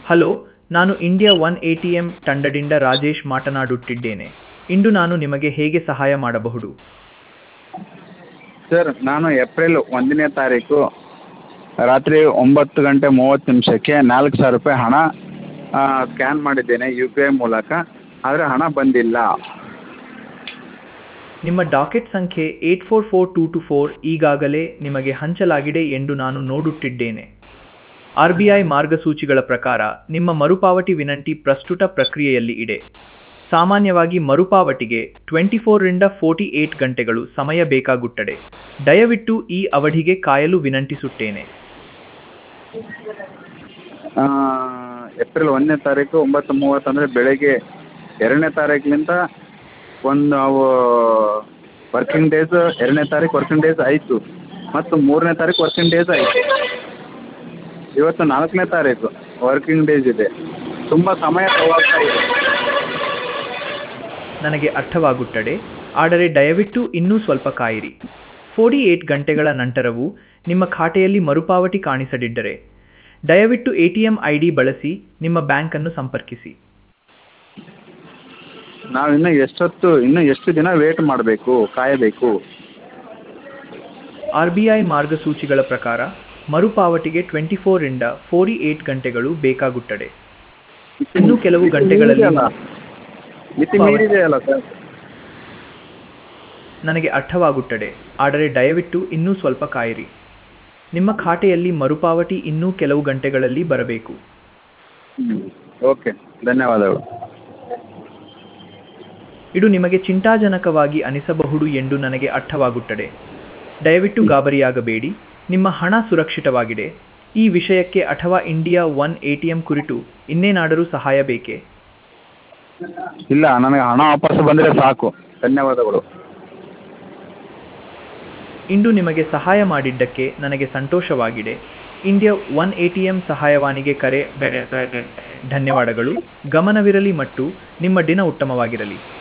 hello ನಾನು India one A T M ತಂಡದಿಂದ ರಾಜೇಶ್ ಮಾತನಾಡುತ್ತಿದ್ದೇನೆ ಇಂದು ನಾನು ನಿಮಗೆ ಹೇಗೆ ಸಹಾಯ ಮಾಡಬಹುದು ಸರ್ ನಾನು ಏಪ್ರಿಲ್ ಒಂದನೇ ತಾರೀಕು ರಾತ್ರಿ ಒಂಬತ್ತು ಗಂಟೆ ಮೂವತ್ತು ನಿಮಿಷಕ್ಕೆ ನಾಲ್ಕು ಸಾವಿರ ರೂಪಾಯಿ ಹಣ ಸ್ಕ್ಯಾನ್ ಮಾಡಿದ್ದೇನೆ ಯು ಪಿ ಐ ಮೂಲಕ ಆದರೆ ಹಣ ಬಂದಿಲ್ಲ ನಿಮ್ಮ ಡಾಕೆಟ್ ಸಂಖ್ಯೆ eight four four two two four ಈಗಾಗಲೇ ನಿಮಗೆ ಹಂಚಲಾಗಿದೆ ಎಂದು ನಾನು ನೋಡುತ್ತಿದ್ದೇನೆ ಆರ್ ಬಿ ಐ ಮಾರ್ಗಸೂಚಿಗಳ ಪ್ರಕಾರ ನಿಮ್ಮ ಮರುಪಾವತಿ ವಿನಂತಿ ಪ್ರಸ್ತುತ ಪ್ರಕ್ರಿಯೆಯಲ್ಲಿ ಇದೆ ಸಾಮಾನ್ಯವಾಗಿ ಮರುಪಾವತಿಗೆ ಟ್ವೆಂಟಿ ಫೋರ್ರಿಂದ ಫೋರ್ಟಿ ಏಟ್ ಗಂಟೆಗಳು ಸಮಯ ಬೇಕಾಗುತ್ತದೆ ದಯವಿಟ್ಟು ಈ ಅವಧಿಗೆ ಕಾಯಲು ವಿನಂತಿಸುತ್ತೇನೆ ಆ, ಏಪ್ರಿಲ್ ಒಂದನೇ ತಾರೀಕು ಒಂಬತ್ತು ಮೂವತ್ತು ಅಂದರೆ ಬೆಳಗ್ಗೆ ಎರಡನೇ ತಾರೀಕಿನಿಂದ ಒಂದು ನಾವು ವರ್ಕಿಂಗ್ ಡೇಸ್ ಎರಡನೇ ತಾರೀಕು ವರ್ಕಿಂಗ್ ಡೇಸ್ ಆಯಿತು ಮತ್ತು ಮೂರನೇ ತಾರೀಕು ವರ್ಕಿಂಗ್ ಡೇಸ್ ಆಯಿತು ಇವತ್ತು ನಾಲ್ಕನೇ ತಾರೀಕು ವರ್ಕಿಂಗ್ ಡೇಸ್ ಇದೆ ತುಂಬ ಸಮಯ ತಗೊಳ್ತಾ ಇದೆ ನನಗೆ ಅರ್ಥವಾಗುತ್ತದೆ ಆದರೆ ದಯವಿಟ್ಟು ಇನ್ನೂ ಸ್ವಲ್ಪ ಕಾಯಿರಿ ಫೋರ್ಟಿ ಏಟ್ ಗಂಟೆಗಳ ನಂತರವೂ ನಿಮ್ಮ ಖಾತೆಯಲ್ಲಿ ಮರುಪಾವತಿ ಕಾಣಿಸದಿದ್ದರೆ ದಯವಿಟ್ಟು A T M I D ಬಳಸಿ ನಿಮ್ಮ ಬ್ಯಾಂಕನ್ನು ಸಂಪರ್ಕಿಸಿ ನಾವು ಇನ್ನೂ ಎಷ್ಟೊತ್ತು ಇನ್ನೂ ಎಷ್ಟು ದಿನ ವೇಟ್ ಮಾಡಬೇಕು ಕಾಯಬೇಕು ಆರ್ ಬಿ ಐ ಮಾರ್ಗಸೂಚಿಗಳ ಪ್ರಕಾರ ಮರುಪಾವತಿಗೆ ಟ್ವೆಂಟಿ ಫೋರಿಂದ ಫೋರ್ಟಿ ಏಟ್ ಗಂಟೆಗಳು ಬೇಕಾಗುತ್ತದೆ ಇನ್ನು ಕೆಲವು ಗಂಟೆಗಳಲ್ಲಿ ಅಲ್ಲ ಮಿತಿ ಮೀರಿದೆಯಲ್ಲ ಸರ್ ನನಗೆ ಅರ್ಥವಾಗುತ್ತದೆ ಆದರೆ ದಯವಿಟ್ಟು ಇನ್ನೂ ಸ್ವಲ್ಪ ಕಾಯಿರಿ ನಿಮ್ಮ ಖಾತೆಯಲ್ಲಿ ಮರುಪಾವತಿ ಇನ್ನೂ ಕೆಲವು ಗಂಟೆಗಳಲ್ಲಿ ಬರಬೇಕು ಹ್ಞೂ ಓಕೆ ಧನ್ಯವಾದಗಳು ಇದು ನಿಮಗೆ ಚಿಂತಾಜನಕವಾಗಿ ಅನಿಸಬಹುದು ಎಂದು ನನಗೆ ಅರ್ಥವಾಗುತ್ತದೆ ದಯವಿಟ್ಟು ಗಾಬರಿಯಾಗಬೇಡಿ ನಿಮ್ಮ ಹಣ ಸುರಕ್ಷಿತವಾಗಿದೆ ಈ ವಿಷಯಕ್ಕೆ ಅಥವಾ India one A T M ಕುರಿತು ಇನ್ನೇನಾದರೂ ಸಹಾಯ ಬೇಕೇ ಇಲ್ಲ ನನಗೆ ಹಣ ವಾಪಸ್ ಬಂದರೆ ಸಾಕು ಧನ್ಯವಾದಗಳು ಇಂದು ನಿಮಗೆ ಸಹಾಯ ಮಾಡಿದ್ದಕ್ಕೆ ನನಗೆ ಸಂತೋಷವಾಗಿದೆ India one A T M ಸಹಾಯವಾಣಿಗೆ ಕರೆ ಧನ್ಯವಾದಗಳು ಗಮನವಿರಲಿ ಮತ್ತು ನಿಮ್ಮ ದಿನ ಉತ್ತಮವಾಗಿರಲಿ